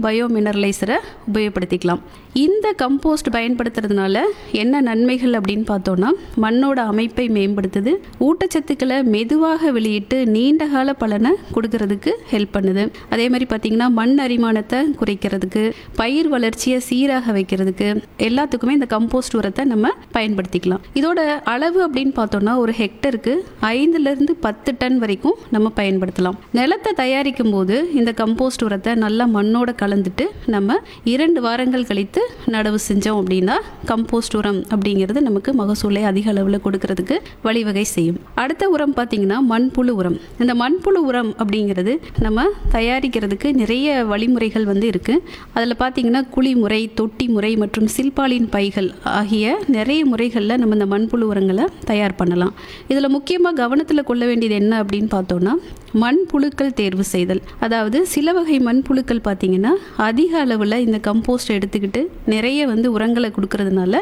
bio மினரலைசரை உபயோகப்படுத்திக்கலாம் இந்த compost பயன்படுத்துறதுனால என்ன நன்மைகள் அப்படின்னு பார்த்தோன்னா மண்ணோட அமைப்பை மேம்படுத்துது ஊட்டச்சத்துக்களை மெதுவாக வெளியிட்டு நீண்ட கால பலனை கொடுக்கறதுக்கு ஹெல்ப் பண்ணுது அதே மாதிரி பார்த்தீங்கன்னா மண் அரிமானத்தை குறைக்கிறதுக்கு பயிர் வளர்ச்சியை சீராக வைக்கிறதுக்கு எல்லாத்துக்குமே இந்த கம்போஸ்ட் உரத்தை நம்ம பயன்படுத்திக்கலாம் இதோட அளவு அப்படின்னு பார்த்தோம்னா ஒரு ஹெக்டருக்கு ஐந்துலேருந்து பத்து டன் வரைக்கும் நம்ம பயன்படுத்தலாம் நிலத்தை தயாரிக்கும் போது இந்த கம்போஸ்ட் உரத்தை நல்லா மண்ணோட கலந்துட்டு நம்ம இரண்டு வாரங்கள் கழித்து நடவு செஞ்சோம் அப்படின்னா கம்போஸ்ட் உரம் அப்படிங்கிறது நமக்கு மகசூலை அதிக அளவில் கொடுக்கறதுக்கு வழிவகை செய்யும் அடுத்த உரம் பார்த்தீங்கன்னா மண்புழு உரம் இந்த மண்புழு உரம் அப்படிங்கிறது நம்ம தயாரிக்கிறதுக்கு நிறைய வழிமுறைகள் வந்து இருக்குது அதில் பார்த்தீங்கன்னா குழி முறை தொட்டி முறை மற்றும் சில்பாலின் பைகள் ஆகிய நிறைய முறைகளில் நம்ம இந்த மண்புழு உரங்களை தயார் பண்ணலாம் இதில் முக்கியமாக கவனத்தில் கொள்ள வேண்டியது என்ன அப்படின்னு பார்த்தோன்னா மண்புழுக்கள் தேர்வு செய்தல் அதாவது சில வகை மண்புழுக்கள் பார்த்தீங்கன்னா அதிக அளவில் இந்த கம்போஸ்ட் எடுத்துக்கிட்டு நிறைய வந்து உரங்களை கொடுக்கறதுனால